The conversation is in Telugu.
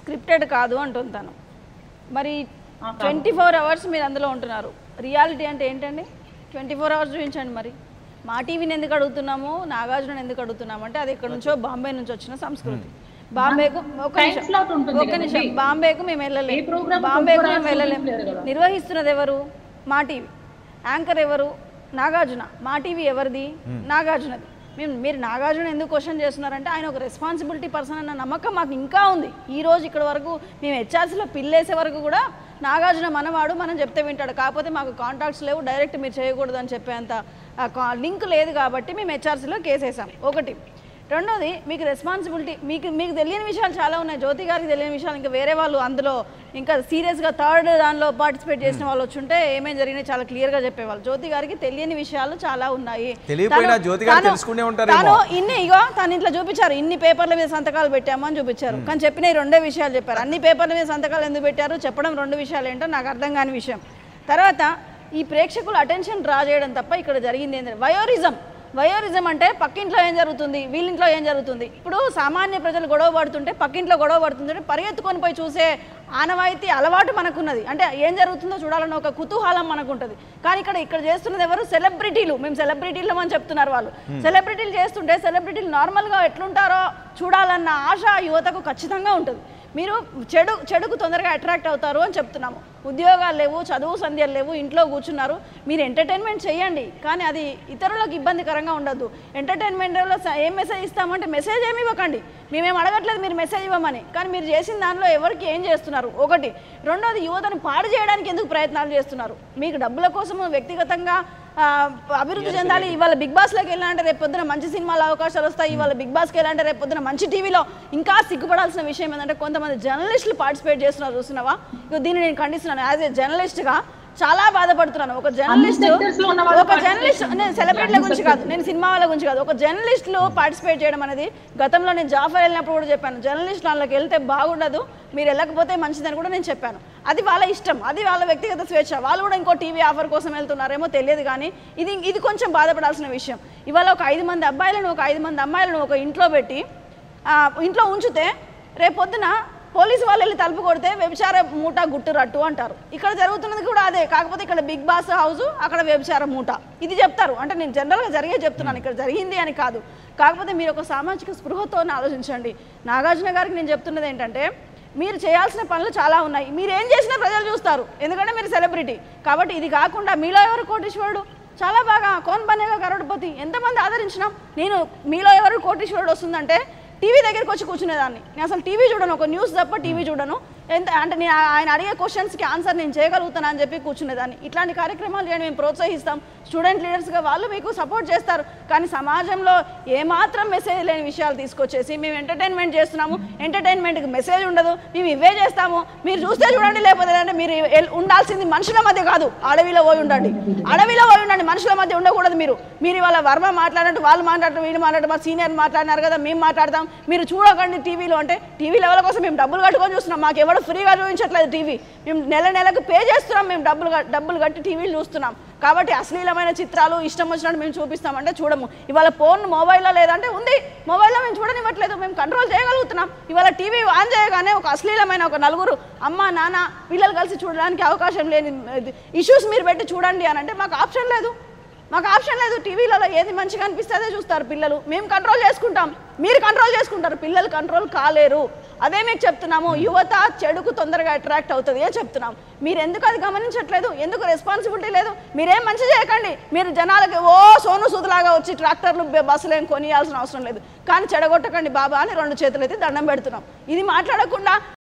స్క్రిప్టెడ్ కాదు అంటుంటాను మరి ట్వంటీ ఫోర్ అవర్స్ మీరు అందులో ఉంటున్నారు రియాలిటీ అంటే ఏంటండి ట్వంటీ ఫోర్ అవర్స్ చూపించండి మరి మా టీవీని ఎందుకు అడుగుతున్నాము నాగార్జున ఎందుకు అడుగుతున్నాము అంటే అది ఎక్కడి నుంచో బాంబే నుంచి వచ్చిన సంస్కృతి బాంబేకు ఒక Time నిమిషం slot ఉంటుంది ఒక నిమిషం కదండి. బాంబేకు మేము ఏ వెళ్ళలేము program బాంబేకు 24 మేము hours వెళ్ళలేము చూపించలేరు కదా. నిర్వహిస్తున్నది ఎవరు మా టీవీ యాంకర్ ఎవరు నాగార్జున మా టీవీ ఎవరిది నాగార్జునది మేము మీరు నాగార్జున ఎందుకు క్వశ్చన్ చేస్తున్నారంటే ఆయన ఒక రెస్పాన్సిబిలిటీ పర్సన్ అన్న నమ్మకం మాకు ఇంకా ఉంది ఈ రోజు ఇక్కడ వరకు మేము హెచ్ఆర్సీలో పిల్లేసే వరకు కూడా నాగార్జున మనవాడు మనం చెప్తే వింటాడు కాకపోతే మాకు కాంటాక్ట్స్ లేవు డైరెక్ట్ మీరు చేయకూడదు అని చెప్పేంత లింక్ లేదు కాబట్టి మేము హెచ్ఆర్సీలో కేసేసాం ఒకటి రెండోది మీకు రెస్పాన్సిబిలిటీ మీకు మీకు తెలియని విషయాలు చాలా ఉన్నాయి జ్యోతి గారికి తెలియని విషయాలు ఇంకా వేరే వాళ్ళు అందులో ఇంకా సీరియస్గా థర్డ్ దానిలో పార్టిసిపేట్ చేసిన వాళ్ళు వచ్చుంటే ఏమేం జరిగినాయి చాలా క్లియర్గా చెప్పేవాళ్ళు జ్యోతి గారికి తెలియని విషయాలు చాలా ఉన్నాయి తెలియకపోయినా తను- జ్యోతి గారు తను- తెలుసుకునే ఉంటారేమో. తను ఇన్ని ఇగో తను ఇట్లా చూపించారు ఇన్ని పేపర్ల మీద సంతకాలు పెట్టాము అని చూపించారు కానీ చెప్పిన ఈ రెండే విషయాలు చెప్పారు అన్ని పేపర్ల మీద సంతకాలు ఎందుకు పెట్టారు చెప్పడం రెండు విషయాలు ఏంటో నాకు అర్థం కాని విషయం తర్వాత ఈ ప్రేక్షకులు అటెన్షన్ డ్రా చేయడం తప్ప ఇక్కడ జరిగింది ఏంటంటే వయోరిజం వయోరిజం అంటే పక్కింట్లో ఏం జరుగుతుంది వీళ్ళింట్లో ఏం జరుగుతుంది ఇప్పుడు సామాన్య ప్రజలు గొడవ పడుతుంటే పక్కింట్లో గొడవ పడుతుంటే పరిగెత్తుకొని పోయి చూసే ఆనవాయితీ అలవాటు మనకున్నది అంటే ఏం జరుగుతుందో చూడాలన్న ఒక కుతూహలం మనకు ఉంటుంది కానీ ఇక్కడ ఇక్కడ చేస్తున్నది ఎవరు సెలబ్రిటీలు మేము సెలబ్రిటీలు అని చెప్తున్నారు వాళ్ళు సెలబ్రిటీలు చేస్తుంటే సెలబ్రిటీలు నార్మల్గా ఎట్లుంటారో చూడాలన్న ఆశ యువతకు ఖచ్చితంగా ఉంటుంది మీరు చెడు చెడుకు తొందరగా అట్రాక్ట్ అవుతారు అని చెప్తున్నాము ఉద్యోగాలు లేవు చదువు సంధ్యలు లేవు ఇంట్లో కూర్చున్నారు మీరు ఎంటర్టైన్మెంట్ చేయండి కానీ అది ఇతరులకు ఇబ్బందికరంగా ఉండదు ఎంటర్టైన్మెంట్లో స- ఏం మెసేజ్ ఇస్తామంటే మెసేజ్ ఏమి ఇవ్వకండి మేమేం అడగట్లేదు మీరు మెసేజ్ ఇవ్వమని కానీ మీరు చేసిన దానిలో ఎవరికి ఏం చేస్తున్నారు ఒకటి రెండోది యువతను పాడు చేయడానికి ఎందుకు ప్రయత్నాలు చేస్తున్నారు మీకు డబ్బుల కోసం వ్యక్తిగతంగా ఆ, అభివృద్ధి చెందాలి ఇవాళ బిగ్ బాస్లోకి వెళ్ళాలంటే రేపు పొద్దున మంచి సినిమాల అవకాశాలు వస్తాయి ఇవాళ బిగ్ బాస్కి వెళ్ళాలంటే రేపు పొద్దున మంచి టీవీలో ఇంకా సిగ్గుపడాల్సిన విషయం ఏంటంటే కొంతమంది జర్నలిస్టులు పార్టిసిపేట్ చేస్తున్నారు చూస్తున్నావా ఇక దీన్ని నేను ఖండిస్తున్నాను యాజ్ ఏ జర్నలిస్ట్గా చాలా బాధపడుతున్నాను ఒక జర్నలిస్ట్ sectors లో ఉన్న వాళ్ళు ఒక జర్నలిస్ట్ నేను సెలబ్రిటీల గురించి కాదు నేను సినిమా వాళ్ళ గురించి కాదు ఒక జర్నలిస్టులు పార్టిసిపేట్ చేయడం అనేది గతంలో నేను జాఫర్ వెళ్ళినప్పుడు కూడా చెప్పాను జర్నలిస్ట్ దానిలోకి వెళ్తే బాగుండదు మీరు వెళ్ళకపోతే మంచిదని కూడా నేను చెప్పాను అది వాళ్ళ ఇష్టం అది వాళ్ళ వ్యక్తిగత స్వేచ్ఛ వాళ్ళు కూడా ఇంకో టీవీ ఆఫర్ కోసం వెళ్తున్నారేమో తెలియదు కానీ ఇది ఇది కొంచెం బాధపడాల్సిన విషయం ఇవాళ ఒక ఐదు మంది అబ్బాయిలను ఒక ఐదు మంది అమ్మాయిలను ఒక ఇంట్లో పెట్టి ఆ, ఇంట్లో ఉంచితే రేపొద్దున పోలీసు వాళ్ళు వెళ్ళి తలుపు కొడితే వ్యభిచార మూట గుట్టు రట్టు అంటారు ఇక్కడ జరుగుతున్నది కూడా అదే కాకపోతే ఇక్కడ బిగ్ బాస్ హౌస్ అక్కడ వ్యభిచార మూట ఇది చెప్తారు అంటే నేను జనరల్గా జరిగే చెప్తున్నాను ఇక్కడ జరిగింది అని కాదు కాకపోతే మీరు ఒక సామాజిక స్పృహతో ఆలోచించండి నాగార్జున గారికి నేను చెప్తున్నది ఏంటంటే మీరు చేయాల్సిన పనులు చాలా ఉన్నాయి మీరు ఏం చేసినా ప్రజలు చూస్తారు ఎందుకంటే మీరు సెలబ్రిటీ కాబట్టి ఇది కాకుండా మీలో ఎవరు కోటీశ్వరుడు చాలా బాగా కోన్ బనేగా కరోడ్పతి ఎంతమంది ఆదరించినాం నేను మీలో ఎవరు కోటీశ్వరుడు వస్తుందంటే టీవీ దగ్గరికి వచ్చి కూర్చునేదాన్ని నేను అసలు టీవీ చూడను ఒక న్యూస్ తప్ప టీవీ చూడను ఎంత అంటే నేను ఆ- ఆయన అడిగే క్వశ్చన్స్కి ఆన్సర్ నేను చేయగలుగుతాను అని చెప్పి కూర్చునేదాన్ని ఇట్లాంటి కార్యక్రమాలు చేయడం మేము ప్రోత్సహిస్తాం స్టూడెంట్ లీడర్స్గా వాళ్ళు మీకు సపోర్ట్ చేస్తారు కానీ సమాజంలో ఏమాత్రం మెసేజ్ లేని విషయాలు తీసుకొచ్చేసి మేము ఎంటర్టైన్మెంట్ చేస్తున్నాము ఎంటర్టైన్మెంట్కి మెసేజ్ ఉండదు మేము ఇవే చేస్తాము మీరు చూస్తే చూడండి లేకపోతే లేదంటే మీరు ఎల్- ఉండాల్సింది మనుషుల మధ్య కాదు అడవిలో పోయి ఉండండి అడవిలో పోయి ఉండండి మనుషుల మధ్య ఉండకూడదు మీరు మీరు ఇవాళ వర్మ మాట్లాడినట్టు వాళ్ళు మాట్లాడటం వీళ్ళు మాట్లాడటం మా సీనియర్ మాట్లాడినారు కదా మేము మాట్లాడతాం మీరు చూడకండి టీవీలో అంటే టీవీ లెవెల్ కోసం మేము డబ్బులు కట్టుకొని చూస్తున్నాం మాకు ఎవరు ఫ్రీగా చూపించట్లేదు టీవీ మేము నెల నెలకు పే చేస్తున్నాం మేము డబ్బులు కట్- డబ్బులు కట్టి టీవీలు చూస్తున్నాం కాబట్టి అశ్లీలమైన చిత్రాలు ఇష్టం వచ్చినట్టు మేము చూపిస్తామంటే చూడము ఇవాళ ఫోన్ మొబైల్లో లేదంటే ఉంది మొబైల్లో మేము చూడనివ్వట్లేదు మేము కంట్రోల్ చేయగలుగుతున్నాం ఇవాళ టీవీ ఆన్ చేయగానే ఒక అశ్లీలమైన ఒక నలుగురు అమ్మ నాన్న పిల్లలు కలిసి చూడడానికి అవకాశం లేని ఇష్యూస్ మీరు పెట్టి చూడండి అని అంటే మాకు ఆప్షన్ లేదు మాకు ఆప్షన్ లేదు టీవీలలో ఏది మంచిగా అనిపిస్తే అదే చూస్తారు పిల్లలు మేము కంట్రోల్ చేసుకుంటాం మీరు కంట్రోల్ చేసుకుంటారు పిల్లలు కంట్రోల్ కాలేరు అదే మీకు చెప్తున్నాము యువత చెడుకు తొందరగా అట్రాక్ట్ అవుతుంది అని చెప్తున్నాం మీరు ఎందుకు అది గమనించట్లేదు ఎందుకు రెస్పాన్సిబిలిటీ లేదు మీరేం మంచి చేయకండి మీరు జనాలకి ఓ సోను సూదులాగా వచ్చి ట్రాక్టర్లు బ- బస్సులు ఏం కొనియాల్సిన అవసరం లేదు కానీ చెడగొట్టకండి బాబా అని రెండు చేతులు అయితే దండం పెడుతున్నాం ఇది మాట్లాడకుండా